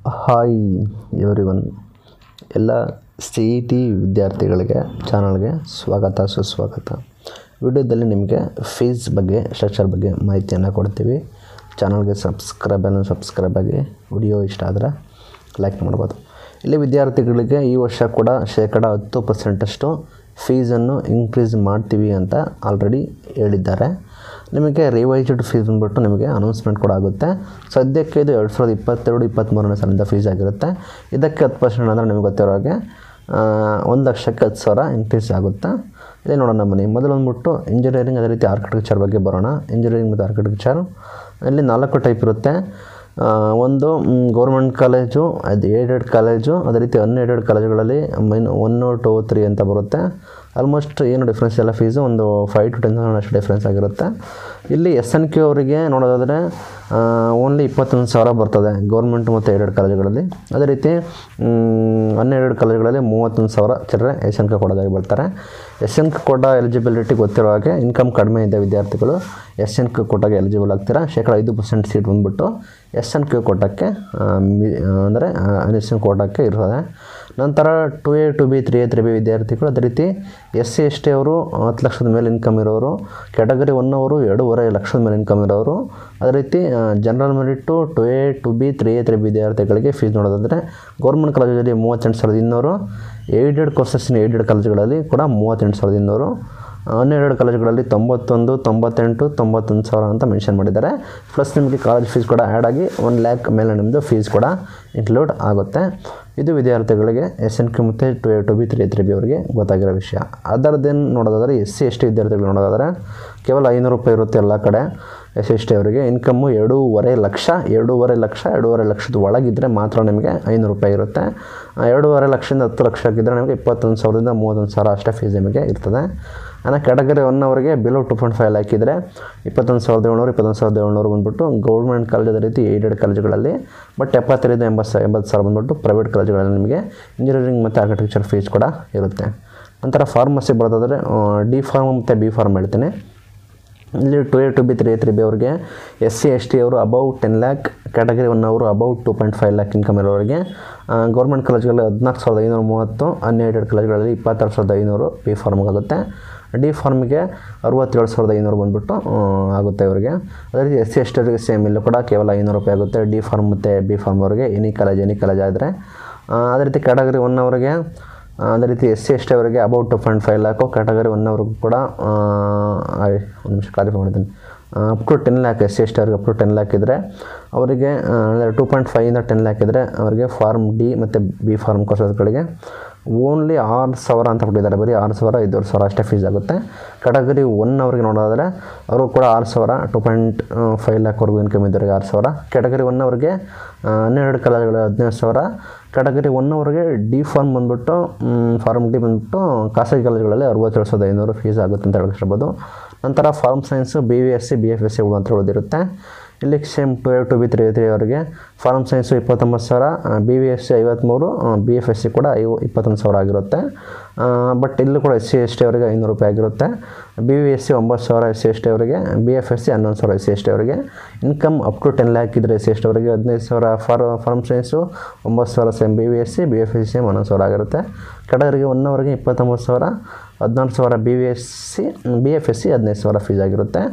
hi everyone ಎಲ್ಲ C E T ವಿದ್ಯಾರ್ಥಿಗಳಿಗೆ ಚಾನಲ್ಗೆ ಸ್ವಾಗತ ಸುಸ್ವಾಗತ ವಿಡಿಯೋದಲ್ಲಿ ನಿಮಗೆ ಫೀಸ್ ಬಗ್ಗೆ ಸ್ಟ್ರಕ್ಚರ್ ಬಗ್ಗೆ ಮಾಹಿತಿಯನ್ನು ಕೊಡ್ತೀವಿ ಚಾನಲ್ಗೆ ಸಬ್ಸ್ಕ್ರೈಬ್ ಅನ್ನು ಸಬ್ಸ್ಕ್ರೈಬ್ ಆಗಿ ವಿಡಿಯೋ ಇಷ್ಟ ಆದರೆ ಲೈಕ್ ಮಾಡ್ಬೋದು ಇಲ್ಲಿ ವಿದ್ಯಾರ್ಥಿಗಳಿಗೆ ಈ ವರ್ಷ ಕೂಡ ಶೇಕಡ ಹತ್ತು ಪರ್ಸೆಂಟಷ್ಟು ಫೀಸನ್ನು ಇನ್ಕ್ರೀಸ್ ಮಾಡ್ತೀವಿ ಅಂತ ಆಲ್ರೆಡಿ ಹೇಳಿದ್ದಾರೆ ನಿಮಗೆ ರಿವೈಸ್ಡ್ ಫೀಸ್ ಬಂದ್ಬಿಟ್ಟು ನಿಮಗೆ ಅನೌನ್ಸ್ಮೆಂಟ್ ಕೂಡ ಆಗುತ್ತೆ ಸದ್ಯಕ್ಕೆ ಇದು ಎರಡು ಸಾವಿರದ ಇಪ್ಪತ್ತೆರಡು ಇಪ್ಪತ್ತ್ಮೂರನೇ ಸಾಲಿಂದ ಫೀಸ್ ಆಗಿರುತ್ತೆ ಇದಕ್ಕೆ ಹತ್ತು ಪರ್ಸೆಂಟ್ ಅಂದರೆ ನಿಮಗೆ ಗೊತ್ತಿರೋ ಹಾಗೆ ಒಂದು ಲಕ್ಷಕ್ಕೆ ಹತ್ತು ಸಾವಿರ ಇನ್ಕ್ರೀಸ್ ಆಗುತ್ತೆ ಇದೇ ನೋಡೋಣ ಬನ್ನಿ ಮೊದಲು ಬಂದ್ಬಿಟ್ಟು ಇಂಜಿನಿಯರಿಂಗ್ ಅದೇ ರೀತಿ ಆರ್ಕಿಟೆಕ್ಚರ್ ಬಗ್ಗೆ ಬರೋಣ ಇಂಜಿನಿಯರಿಂಗ್ ಮತ್ತು ಆರ್ಕಿಟೆಕ್ಚರ್ ಇಲ್ಲಿ ನಾಲ್ಕು ಟೈಪ್ ಇರುತ್ತೆ ಆ, ಒಂದು ಗೌರ್ಮೆಂಟ್ ಕಾಲೇಜು ಅದು ಏಡೆಡ್ ಕಾಲೇಜು ಅದೇ ರೀತಿ ಅನ್ಏಡೆಡ್ ಕಾಲೇಜುಗಳಲ್ಲಿ ಮೈನ್ ಒನ್ನು ಟು ತ್ರೀ ಅಂತ ಬರುತ್ತೆ ಆಲ್ಮೋಸ್ಟ್ ಏನು ಡಿಫ್ರೆನ್ಸ್ ಎಲ್ಲ ಫೀಸು ಒಂದು ಫೈವ್ ಟು ಟೆನ್ ತೌಸಂಡ್ ಅಷ್ಟು ಡಿಫ್ರೆನ್ಸ್ ಆಗಿರುತ್ತೆ ಇಲ್ಲಿ ಎಸ್ ಎನ್ ಕ್ಯೂ ಅವರಿಗೆ ನೋಡೋದಾದರೆ ಓನ್ಲಿ ಇಪ್ಪತ್ತೊಂದು ಸಾವಿರ ಬರ್ತದೆ ಗೌರ್ಮೆಂಟ್ ಮತ್ತು ಏಡೆಡ್ ಕಾಲೇಜುಗಳಲ್ಲಿ ಅದೇ ರೀತಿ ಹನ್ನೆರಡು ಕಾಲೇಜುಗಳಲ್ಲಿ ಮೂವತ್ತೊಂದು ಸಾವಿರ ಚಿಲ್ಲರೆ ಎಸ್ ಎನ್ ಕೆ ಕೊಡೋದಾಗಿ ಬರ್ತಾರೆ ಎಸ್ ಎನ್ ಕೆ ಕೊಡ ಎಲಿಜಿಬಿಲಿಟಿ ಗೊತ್ತಿರೋ ಹಾಗೆ ಇನ್ಕಮ್ ಕಡಿಮೆ ಇದೆ ವಿದ್ಯಾರ್ಥಿಗಳು ಎಸ್ ಎನ್ ಕ್ಯೂ ಕೊಟ್ಟಾಗ ಎಲಿಜಿಬಲ್ ಆಗ್ತೀರಾ ಶೇಕಡ ಐದು ಪರ್ಸೆಂಟ್ ಸೀಟ್ ಬಂದ್ಬಿಟ್ಟು ಎಸ್ ಎನ್ ಕ್ಯೂ ಕೊಟ್ಟಕ್ಕೆ ಅಂದರೆ ಎಸ್ ಎನ್ ಕೋಟಕ್ಕೆ ಇರ್ತದೆ ನಂತರ two A two B three A three B ವಿದ್ಯಾರ್ಥಿಗಳು ಅದೇ ರೀತಿ ಎಸ್ ಸಿ ಎಸ್ ಟಿ ಅವರು ಹತ್ತು ಲಕ್ಷದ ಮೇಲೆ ಇನ್ಕಮ್ ಇರೋರು ಕ್ಯಾಟಗರಿ ಒನ್ ಅವರು ಎರಡೂವರೆ ಲಕ್ಷದ ಮೇಲೆ ಇನ್ಕಮ್ ಇರೋರು ಅದೇ ರೀತಿ general merit two A two B three A three B ವಿದ್ಯಾರ್ಥಿಗಳಿಗೆ ಫೀಸ್ ನೋಡೋದಾದರೆ ಗೌರ್ಮೆಂಟ್ ಕಾಲೇಜಲ್ಲಿ ಮೂವತ್ತೆಂಟು ಸಾವಿರದ ಇನ್ನೂರು ಏಡೆಡ್ ಕೋರ್ಸಸ್ಸಿನ ಏಡೆಡ್ ಕಾಲೇಜುಗಳಲ್ಲಿ ಕೂಡ ಮೂವತ್ತೆಂಟು ಸಾವಿರದ ಇನ್ನೂರು ಹನ್ನೆರಡು ಕಾಲೇಜುಗಳಲ್ಲಿ ತೊಂಬತ್ತೊಂದು ತೊಂಬತ್ತೆಂಟು ತೊಂಬತ್ತೊಂದು ಸಾವಿರ ಅಂತ ಮೆನ್ಷನ್ ಮಾಡಿದ್ದಾರೆ ಪ್ಲಸ್ ನಿಮಗೆ ಕಾಲೇಜ್ ಫೀಸ್ ಕೂಡ ಆ್ಯಡ್ ಆಗಿ ಒನ್ ಲ್ಯಾಕ್ ಮೇಲೆ ನಿಮ್ಮದು ಫೀಸ್ ಕೂಡ ಇನ್ಕ್ಲೂಡ್ ಆಗುತ್ತೆ ಇದು ವಿದ್ಯಾರ್ಥಿಗಳಿಗೆ ಎಸ್ ಎನ್ ಕ್ಯೂ ಮತ್ತು two A two B three three B ಅವರಿಗೆ ಗೊತ್ತಾಗಿರೋ ವಿಷಯ ಅದರದ್ದೇನು ನೋಡೋದಾದರೆ ಎಸ್ ಸಿ ಎಸ್ ಟಿ ವಿದ್ಯಾರ್ಥಿಗಳು ನೋಡೋದಾದರೆ ಕೇವಲ ಐನೂರು ರೂಪಾಯಿ ಇರುತ್ತೆ ಎಲ್ಲ ಕಡೆ ಎಸ್ ಸಿ ಎಸ್ ಟಿ ಅವರಿಗೆ ಇನ್ಕಮ್ಮು ಎರಡೂವರೆ ಲಕ್ಷ ಎರಡೂವರೆ ಲಕ್ಷ ಎರಡೂವರೆ ಲಕ್ಷದ ಒಳಗಿದ್ದರೆ ಮಾತ್ರ ನಿಮಗೆ ಐನೂರು ರೂಪಾಯಿ ಇರುತ್ತೆ ಆ, ಎರಡೂವರೆ ಲಕ್ಷದಿಂದ ಹತ್ತು ಲಕ್ಷ ಆಗಿದ್ದರೆ ನಿಮಗೆ ಇಪ್ಪತ್ತೊಂದು ಸಾವಿರದಿಂದ ಮೂವತ್ತೊಂದು ಸಾವಿರ ಅಷ್ಟೇ ಫೀಸ್ ನಿಮಗೆ ಇರ್ತದೆ ಇನ್ನು ಕ್ಯಾಟಗರಿ ಒನ್ ಅವರಿಗೆ ಬಿಲೋ ಟು ಪಾಯಿಂಟ್ ಫೈವ್ ಹಾಕಿದರೆ ಇಪ್ಪತ್ತೊಂದು ಸಾವಿರದ ಏಳ್ನೂರು ಇಪ್ಪತ್ತೊಂದು ಸಾವಿರದ ಏಳ್ನೂರು ಬಂದ್ಬಿಟ್ಟು ಗೌರ್ಮೆಂಟ್ ಕಾಲೇಜ್ ಅದೇ ರೀತಿ ಏಡೆಡ್ ಕಾಲೇಜುಗಳಲ್ಲಿ ಬಟ್ ಎಪ್ಪತ್ತೈದು ಎಂಬತ್ತು ಸಾವಿರ ಎಂಬತ್ತು ಸಾವಿರ ಬಂದ್ಬಿಟ್ಟು ಪ್ರೈವೇಟ್ ಕಾಲೇಜುಗಳಲ್ಲಿ ನಿಮಗೆ ಇಂಜಿನಿಯರಿಂಗ್ ಮತ್ತು ಆರ್ಕಿಟೆಕ್ಚರ್ ಫೀಸ್ ಕೂಡ ಇರುತ್ತೆ ನಂತರ ಫಾರ್ಮಸಿ ಬರೋದಾದರೆ ಡಿ ಫಾರ್ಮ್ ಮತ್ತು ಬಿ ಫಾರ್ಮ್ ಹೇಳ್ತೀನಿ ಇಲ್ಲಿ two A two B three A three B ಅವ್ರಿಗೆ ಎಸ್ ಸಿ ಎಸ್ ಟಿ ಅವರು above ten lakh category one ಅವರು above two point five lakh income ಇರೋರಿಗೆ ಗೌರ್ಮೆಂಟ್ ಕಾಲೇಜ್ಗಳಲ್ಲಿ ಹದಿನಾಲ್ಕು ಸಾವಿರದ ಐನೂರ ಮೂವತ್ತು ಅನ್ಎಡೆಡ್ ಕಾಲೇಜ್ಗಳಲ್ಲಿ ಇಪ್ಪತ್ತಾರು ಸಾವಿರದ ಐನೂರು ಬಿ ಫಾರ್ಮ್ಗೆ ಆಗುತ್ತೆ ಡಿ ಫಾರ್ಮಿಗೆ ಅರವತ್ತೇಳು ಸಾವಿರದ ಐನೂರು ಬಂದುಬಿಟ್ಟು ಆಗುತ್ತೆ ಇವರಿಗೆ ಅದೇ ರೀತಿ ಎಸ್ ಸಿ ಎಸ್ ಟಿ ಅವರಿಗೆ ಸೇಮ್ ಇಲ್ಲೂ ಕೂಡ ಕೇವಲ ಐನೂರು ರೂಪಾಯಿ ಆಗುತ್ತೆ ಡಿ ಫಾರ್ಮ್ ಮತ್ತು ಬಿ ಫಾರ್ಮ್ ಅವರಿಗೆ ಎನಿ ಕಾಲೇಜ್ ಎನಿ ಕಾಲೇಜ್ ಆದರೆ ಅದೇ ರೀತಿ ಕ್ಯಾಟಗರಿ ಒನ್ ಅವರಿಗೆ ಅದೇ ರೀತಿ ಎಸ್ ಸಿ ಎಸ್ ಟಿ ಅವರಿಗೆ about two point five lakh category one ಅವ್ರಿಗೂ ಕೂಡ ಒಂದು ನಿಮಿಷ ಕ್ಲಾರಿಫೈ ಮಾಡಿದ್ದೀನಿ up to ten lakh S C S T ಅವ್ರಿಗೆ ಅಪ್ ಟು ಟೆನ್ ಲ್ಯಾಕ್ ಇದ್ದರೆ ಅವರಿಗೆ ಅಂದರೆ ಟೂ ಪಾಯಿಂಟ್ ಫೈವಿಂದ ಟೆನ್ ಲ್ಯಾಕ್ ಇದ್ದರೆ ಅವರಿಗೆ ಫಾರ್ಮ್ ಡಿ ಮತ್ತು ಬಿ ಫಾರ್ಮ್ ಕೋರ್ಸಸ್ಗಳಿಗೆ ಓನ್ಲಿ ಆರು ಸಾವಿರ ಅಂತ ಕೊಟ್ಟಿದ್ದಾರೆ ಬರೀ ಆರು ಸಾವಿರ ಐದುವರೆ ಸಾವಿರ ಅಷ್ಟೇ ಫೀಸ್ ಆಗುತ್ತೆ ಕ್ಯಾಟಗರಿ ಒನ್ ಅವ್ರಿಗೆ ನೋಡೋದಾದರೆ ಅವರು ಕೂಡ ಆರು ಸಾವಿರ ಟು ಪಾಯಿಂಟ್ ಫೈವ್ ಲ್ಯಾಕ್ವರೆಗೂ ಇನ್ಕಮ್ ಇದ್ದವರಿಗೆ ಆರು ಸಾವಿರ ಕ್ಯಾಟಗರಿ ಒನ್ ಅವ್ರಿಗೆ ಹನ್ನೆರಡು ಕಾಲೇಜುಗಳು ಹದಿನೈದು ಸಾವಿರ ಕ್ಯಾಟಗರಿ ಒನ್ ಅವ್ರಿಗೆ ಡಿ ಫಾರ್ಮ್ ಬಂದ್ಬಿಟ್ಟು ಫಾರ್ಮ್ ಡಿ ಬಂದ್ಬಿಟ್ಟು ಖಾಸಗಿ ಕಾಲೇಜುಗಳಲ್ಲಿ ಅರವತ್ತೇಳು ಸಾವಿರದ ಐನೂರು ಫೀಸ್ ಆಗುತ್ತೆ ಅಂತ ಹೇಳಕ್ಕೆ ಇಷ್ಟಬೋದು ನಂತರ pharm science B V S C B F S C ಅಂತ ಉಳಿದಿರುತ್ತೆ ಇಲ್ಲಿ same two A two B three three ಅವರಿಗೆ ಫಾರ್ಮ್ ಸೈನ್ಸು ಇಪ್ಪತ್ತೊಂಬತ್ತು ಸಾವಿರ ಬಿ ವಿ ಎಸ್ ಸಿ ಐವತ್ತ್ಮೂರು ಬಿ ಎಫ್ ಎಸ್ ಸಿ ಕೂಡ ಐವ ಇಪ್ಪತ್ತೊಂದು ಸಾವಿರ ಆಗಿರುತ್ತೆ ಬಟ್ ಇಲ್ಲೂ ಕೂಡ ಎಸ್ ಸಿ ಎಸ್ ಟಿ ಅವರಿಗೆ ಐನೂರು ರೂಪಾಯಿ ಆಗಿರುತ್ತೆ ಬಿ ವಿ ಎಸ್ ಸಿ ಒಂಬತ್ತು ಸಾವಿರ ಎಸ್ ಸಿ ಎಸ್ ಟಿ ಅವರಿಗೆ ಬಿ ಎಫ್ ಎಸ್ ಸಿ ಹನ್ನೊಂದು ಸಾವಿರ ಎಸ್ ಸಿ ಎಸ್ ಟಿ ಅವರಿಗೆ income up to ten lakh ಇದ್ದರೆ ಎಸ್ ಸಿ ಎಸ್ ಟಿ ಅವರಿಗೆ ಹದಿನೈದು ಸಾವಿರ ಫಾರ್ ಫಾರ್ಮ್ ಸೈನ್ಸು ಒಂಬತ್ತು ಸಾವಿರ same B V S C B F S C same ಹನ್ನೊಂದು ಸಾವಿರ ಆಗಿರುತ್ತೆ ಕೆಟಗರಿಗೆ ಒನ್ ಅವರಿಗೆ ಇಪ್ಪತ್ತೊಂಬತ್ತು ಸಾವಿರ ಹದಿನಾರು ಸಾವಿರ B V S C B F S C ಹದಿನೈದು ಸಾವಿರ ಫೀಸ್ ಆಗಿರುತ್ತೆ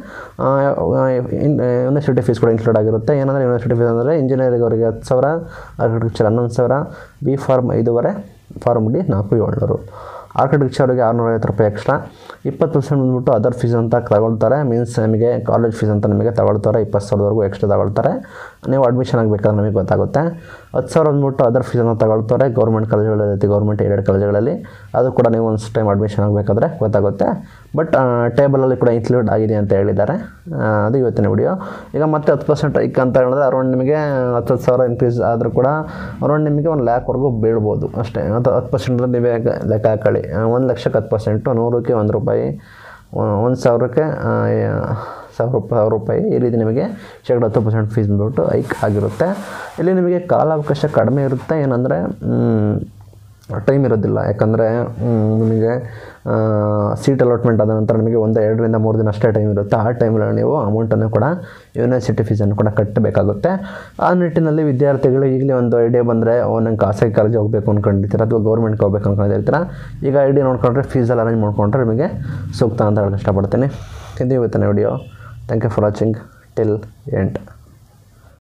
ಯೂನಿವರ್ಸಿಟಿ ಫೀಸ್ ಕೂಡ ಇನ್ಕ್ಲೂಡ್ ಆಗಿರುತ್ತೆ ಏನಂದರೆ ಯೂನಿವರ್ಸಿಟಿ ಫೀಸ್ ಅಂದರೆ ಇಂಜಿನಿಯರಿಂಗ್ ಅವರಿಗೆ ಹತ್ತು ಸಾವಿರ ಆರ್ಕಿಟೆಕ್ಚರ್ ಹನ್ನೊಂದು ಸಾವಿರ ಬಿ ಫಾರ್ಮ್ ಐದೂವರೆ ಫಾರ್ಮ್ ಡಿ ನಾಲ್ಕು ಏಳ್ನೂರು ಆರ್ಕಿಟೆಕ್ಚರ್ಗೆ ಆರುನೂರ ಐವತ್ತು ರೂಪಾಯಿ ಎಕ್ಸ್ಟ್ರಾ ಇಪ್ಪತ್ತು ಪರ್ಸೆಂಟ್ ಬಂದ್ಬಿಟ್ಟು ಅದರ್ ಫೀಸ್ ಅಂತ ತಗೊಳ್ತಾರೆ ಮೀನ್ಸ್ ನಿಮಗೆ ಕಾಲೇಜ್ ಫೀಸ್ ಅಂತ ನಿಮಗೆ ತಗೊಳ್ತಾರೆ ಇಪ್ಪತ್ತು ಸಾವಿರದವರೆಗೂ ಎಕ್ಸ್ಟ್ರಾ ತಗೊಳ್ತಾರೆ ನೀವು ಅಡ್ಮಿಷನ್ ಆಗಬೇಕಾದ್ರೆ ನಮಗೆ ಗೊತ್ತಾಗುತ್ತೆ ಹತ್ತು ಸಾವಿರ ಬಂದ್ಬಿಟ್ಟು ಅದರ್ ಫೀಸ್ ಅಂತ ತಗೊಳ್ತಾರೆ ಗೌರ್ಮೆಂಟ್ ಕಾಲೇಜುಗಳಲ್ಲಿ ಗೌರ್ಮೆಂಟ್ ಏಡೆಡ್ ಕಾಲೇಜುಗಳಲ್ಲಿ ಅದು ಕೂಡ ನೀವು ಒಂದು ಟೈಮ್ ಅಡ್ಮಿಷನ್ ಆಗಬೇಕಾದ್ರೆ ಗೊತ್ತಾಗುತ್ತೆ ಬಟ್ ಟೇಬಲಲ್ಲಿ ಕೂಡ ಇನ್ಕ್ಲೂಡ್ ಆಗಿದೆ ಅಂತ ಹೇಳಿದ್ದಾರೆ ಆ, ಅದು ಇವತ್ತಿನ ವಿಡಿಯೋ ಈಗ ಮತ್ತೆ ಹತ್ತು ಪರ್ಸೆಂಟ್ ಐಕ್ ಅಂತ ಹೇಳಿದ್ರೆ ಅರೌಂಡ್ ನಿಮಗೆ ಹತ್ತು ಹತ್ತು ಸಾವಿರ ಇನ್ಕ್ರೀಸ್ ಆದರೂ ಕೂಡ ಅರೌಂಡ್ ನಿಮಗೆ ಒಂದು ಲ್ಯಾಕ್ವರೆಗೂ ಬೀಳ್ಬೋದು ಅಷ್ಟೇ ಅದು ಹತ್ತು ಪರ್ಸೆಂಟ್ ನೀವೇ ಲೆಕ್ಕ ಹಾಕೊಳ್ಳಿ ಒಂದು ಲಕ್ಷಕ್ಕೆ ಹತ್ತು ಪರ್ಸೆಂಟು ನೂರಕ್ಕೆ ಒಂದು ರೂಪಾಯಿ ಒಂದು ಸಾವಿರಕ್ಕೆ ಆ, ಸಾವಿರ ರೂಪಾಯಿ ಸಾವಿರ ರೂಪಾಯಿ ಈ ರೀತಿ ನಿಮಗೆ ಶೇಕಡ ಹತ್ತು ಪರ್ಸೆಂಟ್ ಫೀಸ್ ಬಂದ್ಬಿಟ್ಟು ಐಕ್ ಆಗಿರುತ್ತೆ ಇಲ್ಲಿ ನಿಮಗೆ ಕಾಲಾವಕಾಶ ಕಡಿಮೆ ಇರುತ್ತೆ ಏನಂದರೆ ಟೈಮ್ ಇರೋದಿಲ್ಲ ಯಾಕಂದರೆ ನಿಮಗೆ ಸೀಟ್ ಅಲಾಟ್ಮೆಂಟ್ ಆದ ನಂತರ ನಿಮಗೆ ಒಂದು ಎರಡರಿಂದ ಮೂರು ದಿನ ಅಷ್ಟೇ ಟೈಮ್ ಇರುತ್ತೆ ಆ ಟೈಮಲ್ಲಿ ನೀವು ಅಮೌಂಟನ್ನು ಕೂಡ ಯೂನಿವರ್ಸಿಟಿ ಫೀಸನ್ನು ಕೂಡ ಕಟ್ಟಬೇಕಾಗುತ್ತೆ ಆ ನಿಟ್ಟಿನಲ್ಲಿ ವಿದ್ಯಾರ್ಥಿಗಳು ಈಗಲೇ ಒಂದು ಐಡಿಯಾ ಬಂದರೆ ಓ ನಂಗೆ ಖಾಸಗಿ ಕಾಲೇಜ್ ಹೋಗಬೇಕು ಅಂದ್ಕೊಂಡಿರ್ತೀರ ಅಥವಾ ಗೌರ್ಮೆಂಟ್ಗೆ ಹೋಗ್ಬೇಕು ಅಂದ್ಕೊಂಡಿರ್ತೀರ ಈಗ ಐಡಿಯಾ ನೋಡ್ಕೊಂಡ್ರೆ ಫೀಸಲ್ಲಿ ಅರೇಂಜ್ ಮಾಡ್ಕೊಂಡ್ರೆ ನಿಮಗೆ ಸೂಕ್ತ ಅಂತ ಹೇಳಕ್ಕೆ ಇಷ್ಟಪಡ್ತೀನಿ ಇದು ಇವತ್ತಿನ video thank you for watching till end